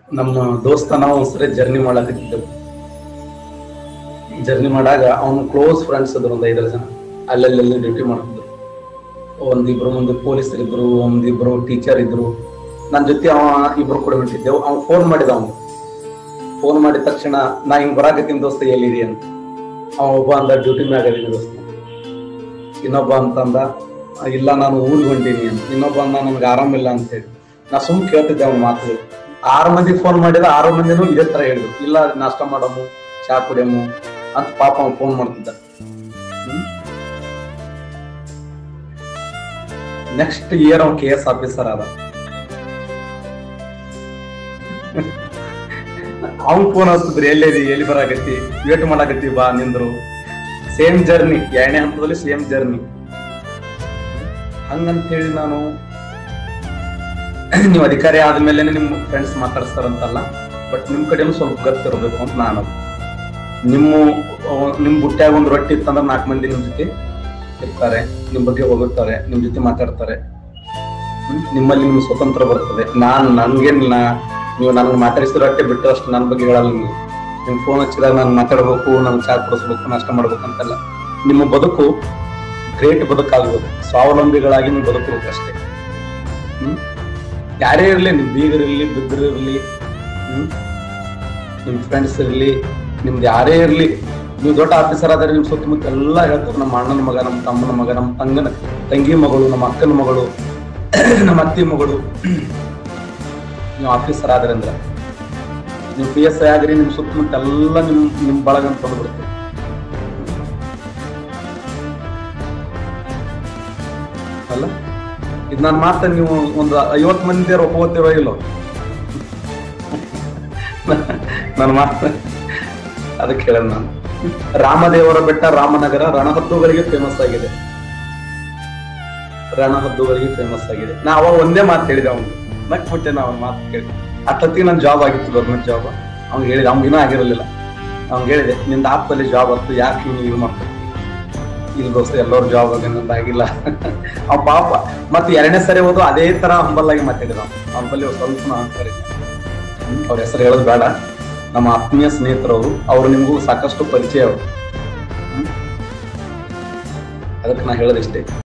ನಮ್ಮ ದೋಸ್ತ ನಾವು ಒಂದ್ಸರಿ ಜರ್ನಿ ಮಾಡಕತ್ತಿದ್ದೆವು ಜರ್ನಿ ಮಾಡಾಗ ಅವನು ಕ್ಲೋಸ್ ಫ್ರೆಂಡ್ಸ್ ಇದ್ರು ಒಂದ್ ಐದಾರು ಜನ ಅಲ್ಲಲ್ಲಿ ಡ್ಯೂಟಿ ಮಾಡ್ತಿದ್ರು ಒಂದಿಬ್ರು ಮುಂದೆ ಪೊಲೀಸರು ಇದ್ರು ಒಂದಿಬ್ರು ಟೀಚರ್ ಇದ್ರು ನನ್ನ ಜೊತೆ ಅವ ಇಬ್ರು ಕೂಡ ಹೊಂಟಿದ್ದೆವು ಅವ್ನು ಫೋನ್ ಮಾಡಿದ ಅವನು ಫೋನ್ ಮಾಡಿದ ತಕ್ಷಣ ನಾ ಹಿಂಗ್ ಬರಾಕತ್ತೀನಿ ದೋಸ್ತ ಎಲ್ಲಿರಿ ಅಂತ ಅವ ಒಬ್ಬ ಅಂದ ಡ್ಯೂಟಿ ಮ್ಯಾಗ ಅದೀನಿ ದೋಸ್ತ ಇನ್ನೊಬ್ಬ ಅಂತಂದ ಇಲ್ಲ ನಾನು ಊರಿಗೆ ಹೊಂಟೀನಿ ಅಂತ ಇನ್ನೊಬ್ಬ ಅಂದ ನನ್ಗೆ ಆರಾಮಿಲ್ಲ ಅಂತ ಹೇಳಿ ನಾ ಸುಮ್ ಕೇಳ್ತಿದ್ದೆ ಅವ್ನ ಮಾತುಗಳು ಆರು ಮಂದಿ ಫೋನ್ ಮಾಡಿದ ಆರು ಮಂದಿನೂ ಇದೇ ತರ ಹೇಳಿದ್ರು ಇಲ್ಲ ನಾಷ್ಟ ಮಾಡಮು ಚಾ ಕುಡಿಯಮು ಅಂತ ಪಾಪ ಅವ್ನು ಫೋನ್ ಮಾಡ್ತಿದ್ದ ನೆಕ್ಸ್ಟ್ ಇಯರ್ ಅವ್ನು ಕೆ ಎಸ್ ಆಫೀಸರ್ ಆದ ಅವ್ನ್ ಫೋನ್ ಹಚ್ತಿದ್ರಿ ಎಲ್ಲಿದಿ ಎಲ್ಲಿ ಬರಾಕತ್ತಿ ವೇಟ್ ಮಾಡಾಕತ್ತಿ ಬಾ ನಿಂದ್ರು ಸೇಮ್ ಜರ್ನಿ ಎರಡನೇ ಹಂತದಲ್ಲಿ ಸೇಮ್ ಜರ್ನಿ ಹಂಗಂತ ಹೇಳಿ ನಾನು ನೀವು ಅಧಿಕಾರಿ ಆದ್ಮೇಲೆ ನಿಮ್ ಫ್ರೆಂಡ್ಸ್ ಮಾತಾಡಿಸ್ತಾರಂತಲ್ಲ ಬಟ್ ನಿಮ್ ಕಡೆನೂ ಸ್ವಲ್ಪ ಗೊತ್ತಿರ್ಬೇಕು ಅಂತ ನಾನು ನಿಮ್ಮ ಅಹ್, ನಿಮ್ ಬುಟ್ಟ್ಯಾಗ ಒಂದ್ ರೊಟ್ಟಿ ಇತ್ತಂದ್ರೆ ನಾಲ್ಕು ಮಂದಿ ನಿಮ್ ಜೊತೆ ಇರ್ತಾರೆ ನಿಮ್ ಬಗ್ಗೆ ಹೋಗುತ್ತಾರೆ ನಿಮ್ ಜೊತೆ ಮಾತಾಡ್ತಾರೆ ಹ್ಮ್? ನಿಮ್ಮಲ್ಲಿ ನಿಮ್ಗೆ ಸ್ವತಂತ್ರ ಬರ್ತದೆ ನಾನ್ ನನ್ಗೇನಿಲ್ಲ ನೀವು ನನ್ಗೆ ಮಾತಾಡಿಸಿದ ರೊಟ್ಟಿ ಬಿಟ್ಟು ಅಷ್ಟು ನನ್ನ ಬಗ್ಗೆ ಹೇಳಲ್ಲ ನೀವು ನಿಮ್ ಫೋನ್ ಹಚ್ಚಿದಾಗ ನಾನು ಮಾತಾಡ್ಬೇಕು ನನ್ಗೆ ಚಾ ಕುಡಿಸ್ಬೇಕು ನಾಷ್ಟ ಮಾಡ್ಬೇಕು ಅಂತಲ್ಲ ನಿಮ್ಮ ಬದುಕು ಗ್ರೇಟ್ ಬದುಕಾಗ್ಬೋದು ಸ್ವಾವಲಂಬಿಗಳಾಗಿ ನೀವು ಬದುಕಬೇಕು ಅಷ್ಟೇ ಹ್ಮ್ ಯಾರೇ ಇರ್ಲಿ ನಿಮ್ ಬೀಗರಿರ್ಲಿ ಬಿದ್ದರಿರ್ಲಿ ಹ್ಮ್ ನಿಮ್ ಫ್ರೆಂಡ್ಸ್ ಇರ್ಲಿ ನಿಮ್ದು ಯಾರೇ ಇರ್ಲಿ ನೀವು ದೊಡ್ಡ ಆಫೀಸರ್ ಆದ್ರೆ ನಿಮ್ ಸುತ್ತಮುತ್ತ ಎಲ್ಲ ಹೇಳ್ತಾರೆ ನಮ್ಮ ಅಣ್ಣನ ಮಗ ನಮ್ಮ ತಮ್ಮನ ಮಗ ನಮ್ಮ ತಂಗನ ತಂಗಿ ಮಗಳು ನಮ್ಮ ಅಕ್ಕನ ಮಗಳು ನಮ್ಮ ಅತ್ತಿ ಮಗಳು ನೀವು ಆಫೀಸರ್ ಆದ್ರಿ ಅಂದ್ರ ನೀವು ಪಿ ಎಸ್ ಐ ಆಗ್ರಿ ನಿಮ್ ಸುತ್ತಮುತ್ತ ಎಲ್ಲ ನಿಮ್ ನಿಮ್ ಬಳಗ ಅಂತ ಬಂದ್ಬಿಡುತ್ತೆ ಅಲ್ಲ ಇದು ನನ್ನ ಮಾತ ನೀವು ಒಂದು ಐವತ್ ಮಂದಿ ಒಪ್ಪೋತಿರೋ ಇಲ್ಲೋ ನನ್ನ ಮಾತು ಅದಕ್ಕೆ ಹೇಳ ನಾನು ರಾಮದೇವರ ಬೆಟ್ಟ ರಾಮನಗರ ರಣಹದ್ದುಗಳಿಗೆ ಫೇಮಸ್ ಆಗಿದೆ ರಣಹದ್ದುಗಳಿಗೆ ಫೇಮಸ್ ಆಗಿದೆ ನಾ ಅವಾಗ ಒಂದೇ ಮಾತು ಹೇಳಿದೆ ಅವನು ನಕ್ಬಿಟ್ಟೆ ನಾ ಅವನ ಮಾತು ಕೇಳಿ ಅಷ್ಟೊತ್ತಿಗೆ ನನ್ನ ಜಾಬ್ ಆಗಿತ್ತು ಗೌರ್ಮೆಂಟ್ ಜಾಬ್ ಅವ್ನು ಹೇಳಿದೆ ಅವ್ನಿಗಿನ್ನೂ ಆಗಿರಲಿಲ್ಲ ಅವ್ನಿಗೆ ಹೇಳಿದೆ ನಿಂದ ಆಪಲ್ಲಿ ಜಾಬ್ ಆಗ್ತು ಯಾಕೆ ನೀವು ಇದು ಮಾಡ್ತೀವಿ ಇಲ್ಲಿ ದೋಸ್ತ ಎಲ್ಲರೂ ಜಾಬ್ ಆಗಿ ಆಗಿಲ್ಲ ಅವ್ ಪಾಪ ಮತ್ತೆ ಎರಡನೇ ಸರಿ ಹೋದು ಅದೇ ತರ ಹಂಬಲ್ ಆಗಿ ಮಾತಾಡಿದ ಅವನ ಬಲ್ಲಿ ಒಂದ್ ಸ್ವಲ್ಪ ಅಹಂಕಾರ ಇದೆ. ಹ್ಮ್, ಅವ್ರ ಹೆಸರು ಹೇಳೋದು ಬೇಡ ನಮ್ಮ ಆತ್ಮೀಯ ಸ್ನೇಹಿತರವರು ಅವ್ರು ನಿಮಗೂ ಸಾಕಷ್ಟು ಪರಿಚಯ ಅವರು ಅದಕ್ಕೆ ನಾ ಹೇಳೋದಿಷ್ಟೇ